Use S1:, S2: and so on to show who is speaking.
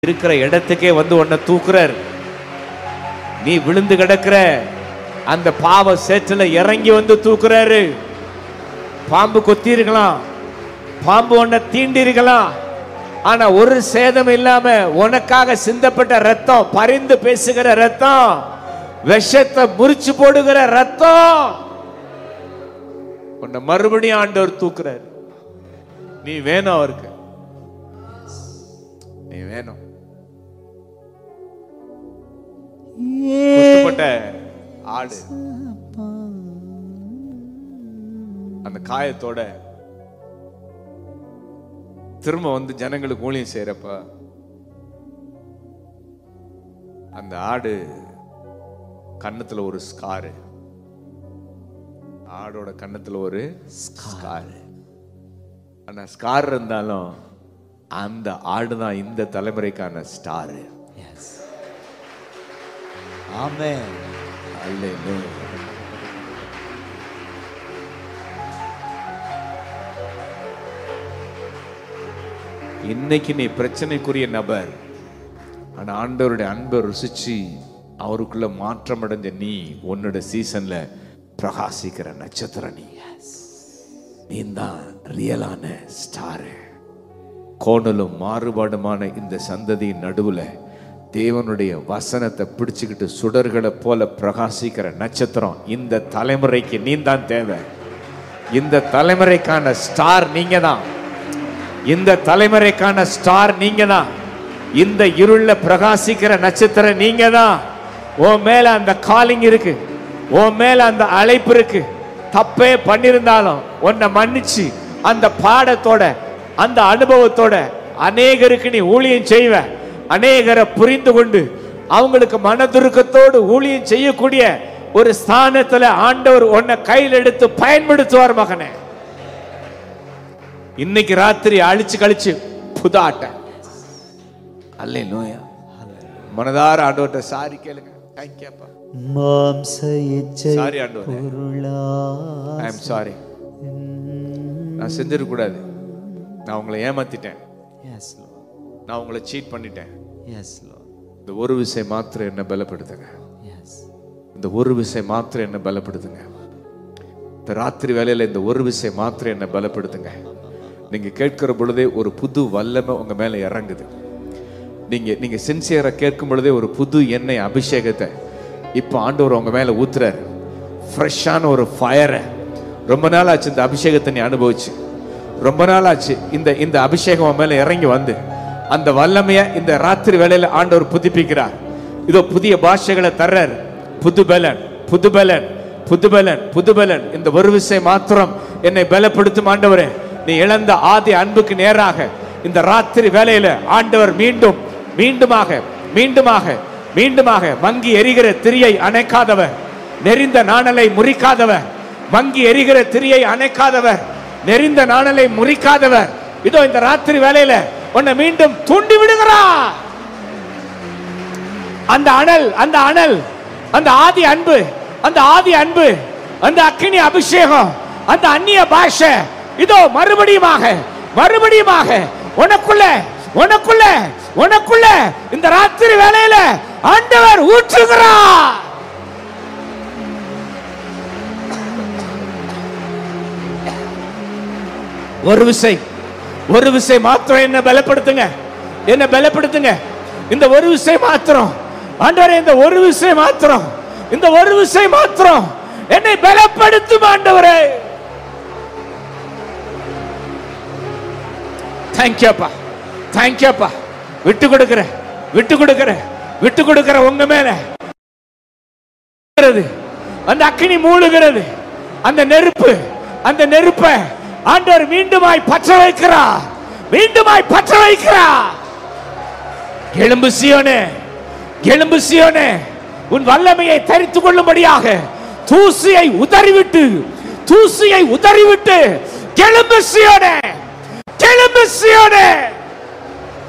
S1: இருக்கிற இடத்துக்கே வந்து உன்னை தூக்குறார் நீ விழுந்து கிடக்கிற அந்த பாவ சேற்றுல இறங்கி வந்து தூக்குறாரு பாம்பு கொத்தி இருக்கலாம் பாம்பு உன்னை தீண்டி இருக்கலாம் ஆனா ஒரு சேதம் இல்லாம உனக்காக சிந்தப்பட்ட ரத்தம் பரிந்து பேசுகிற ரத்தம் விஷத்தை முறிச்சு போடுகிற ரத்தம் உன்னை மறுபடியும் ஆண்டவர் தூக்குறாரு நீ வேணும் அவருக்கு நீ வேணும் குத்துப்பட்ட ஆடு அந்த காயத்தோட திரும்ப வந்து ஜனங்களுக்கு ஊழியம் செய்யறப்ப அந்த ஆடு கன்னத்துல ஒரு ஸ்காரு ஆடோட கன்னத்துல ஒரு ஸ்காரு ஆனா ஸ்கார் இருந்தாலும் அந்த ஆடு தான் இந்த தலைமுறைக்கான ஸ்டாரு
S2: Yes. Amen.
S1: அல்லேலூயா இன்னைக்கு நீ பிரச்சனைக்குரிய நபர் ஆனா ஆண்டவருடைய அன்பை ருசிச்சு அவருக்குள்ள மாற்றம் அடைஞ்ச நீ உன்னோட சீசன்ல பிரகாசிக்கிற நட்சத்திரம் நீ நீ தான் ரியலான ஸ்டாரு கோணலும் மாறுபாடுமான இந்த சந்ததியின் நடுவுல தேவனுடைய வசனத்தை பிடிச்சுக்கிட்டு சுடர்களை போல பிரகாசிக்கிற நட்சத்திரம் இந்த தலைமுறைக்கு நீ தான் தேவை இந்த தலைமுறைக்கான ஸ்டார் நீங்க தான் இந்த தலைமுறைக்கான ஸ்டார் நீங்க தான் இந்த இருள்ல பிரகாசிக்கிற நட்சத்திரம் நீங்க தான் உன் மேல அந்த காலிங் இருக்கு உன் மேல அந்த அழைப்பு இருக்கு தப்பே பண்ணிருந்தாலும் உன்னை மன்னிச்சு அந்த பாடத்தோட அந்த அனுபவத்தோட அநேகருக்கு நீ ஊழியம் செய்வ அநேகரை புரிந்து கொண்டு அவங்களுக்கு மனதுருக்கத்தோடு ஊழியம் செய்யக்கூடிய ஒரு ஸ்தானத்துல ஆண்டவர் உன்னை கையில் எடுத்து பயன்படுத்துவார் மகனே இன்னைக்கு ராத்திரி அழிச்சு கழிச்சு புதாட்ட அல்லே நோயா மனதார ஆண்டவர்கிட்ட சாரி கேளுங்க தேங்க்யூப்பா
S2: மாம்ச இச்சை
S1: சாரி ஆண்டவரே
S2: பொருளா
S1: ஐ எம் சாரி நான் செஞ்சிருக்க கூடாது நான் உங்களை ஏமாத்திட்டேன்
S2: எஸ் லோ
S1: நான் உங்களை சீட் பண்ணிட்டேன்
S2: எஸ் லோ
S1: இந்த ஒரு விஷயம் மாத்திரம் என்ன பலப்படுத்துங்க
S2: எஸ்
S1: இந்த ஒரு விஷயம் மாத்திரம் என்ன பலப்படுத்துங்க இந்த ராத்திரி வேலையில இந்த ஒரு விஷயம் மாத்திரம் என்ன பலப்படுத்துங்க நீங்க கேட்கிற பொழுதே ஒரு புது வல்லமை உங்க மேல இறங்குது நீங்க நீங்க சின்சியரா கேட்கும் பொழுதே ஒரு புது எண்ணெய் அபிஷேகத்தை இப்போ ஆண்டவர் உங்க மேல ஊத்துறாரு ஃப்ரெஷ்ஷான ஒரு ஃபயரை ரொம்ப நாள் ஆச்சு இந்த அபிஷேகத்தை நீ அனுபவிச்சு ரொம்ப நாள் ஆச்சு இந்த இந்த அபிஷேகம் உன் மேல இறங்கி வந்து அந்த வல்லமையை இந்த ராத்திரி வேளையில ஆண்டவர் புதுப்பிக்கிறார் இதோ புதிய பாஷைகளை தர்றார் புது பலன் புது பலன் புது பலன் புது பலன் இந்த ஒரு விஷயம் மாத்திரம் என்னை பலப்படுத்தும் ஆண்டவரே நீ இழந்த ஆதி அன்புக்கு நேராக இந்த ராத்திரி வேளையில ஆண்டவர் மீண்டும் மீண்டுமாக மீண்டுமாக மீண்டுமாக மங்கி எரிகிற திரியை அணைக்காதவர் நெறிந்த நாணலை முறிக்காதவர் மங்கி எரிகிற திரியை அணைக்காதவர் நெறிந்த நாணலை முறிக்காதவர் இதோ இந்த ராத்திரி வேளையில உன்னை மீண்டும் தூண்டி விடுகிறார் அந்த அனல் அந்த அனல் அந்த ஆதி அன்பு அந்த ஆதி அன்பு அந்த அக்கினி அபிஷேகம் அந்த அந்நிய பாஷை இதோ மறுபடியுமாக மறுபடியுமாக உனக்குள்ள உனக்குள்ள உனக்குள்ள இந்த ராத்திரி வேளையில ஆண்டவர் ஊற்றுகிறார் ஒரு விசை ஒரு விசை மாத்திரம் என்ன பலப்படுத்துங்க என்ன பலப்படுத்துங்க இந்த ஒரு விசை மாத்திரம் ஆண்டவரே இந்த ஒரு விசை மாத்திரம் இந்த ஒரு விசை மாத்திரம் என்னை பலப்படுத்தும் ஆண்டவரே தேங்க்யூப்பா தேங்க்யூப்பா விட்டு கொடுக்கிற விட்டு கொடுக்கிற விட்டு கொடுக்கிற உங்க மேல மூழ்கிறது. அந்த அக்கினி மூழுகிறது அந்த நெருப்பு அந்த நெருப்பை ஆண்டவர் மீண்டுமாய் பற்ற வைக்கிறார் மீண்டுமாய் பற்ற வைக்கிறார் எலும்பு சியோனே எலும்பு சியோனே உன் வல்லமையை தரித்து கொள்ளும்படியாக தூசியை உதறிவிட்டு தூசியை உதறிவிட்டு எலும்பு சியோனே எலும்பு சியோனே